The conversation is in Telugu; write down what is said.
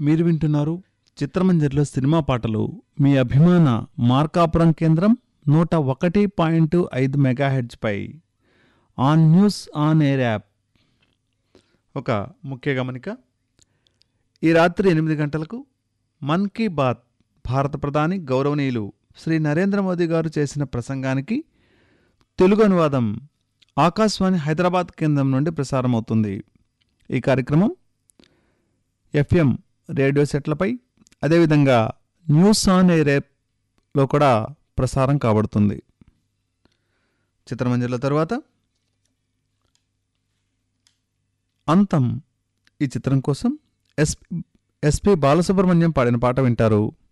మీరు వింటున్నారు చిత్రమంజర్లో సినిమా పాటలు మీ అభిమాన మార్కాపురం కేంద్రం నూట ఒకటి పాయింట్ ఐదు మెగాహెడ్జ్పై on news on air app ఒక ముఖ్య గమనిక ఈ రాత్రి ఎనిమిది గంటలకు మన్ కీ బాత్ భారత ప్రధాని గౌరవనీయులు శ్రీ నరేంద్ర మోదీ గారు చేసిన ప్రసంగానికి తెలుగు అనువాదం ఆకాశవాణి హైదరాబాద్ కేంద్రం నుండి ప్రసారమవుతుంది ఈ కార్యక్రమం ఎఫ్ఎం రేడియో సెట్లపై అదేవిధంగా న్యూస్ ఆన్ ఎయిర్ యాప్లో కూడా ప్రసారం కాబడుతుంది చిత్రమంజర్ల తరువాత అంతం ఈ చిత్రం కోసం ఎస్ ఎస్పి బాలసుబ్రహ్మణ్యం పాడిన పాట వింటారు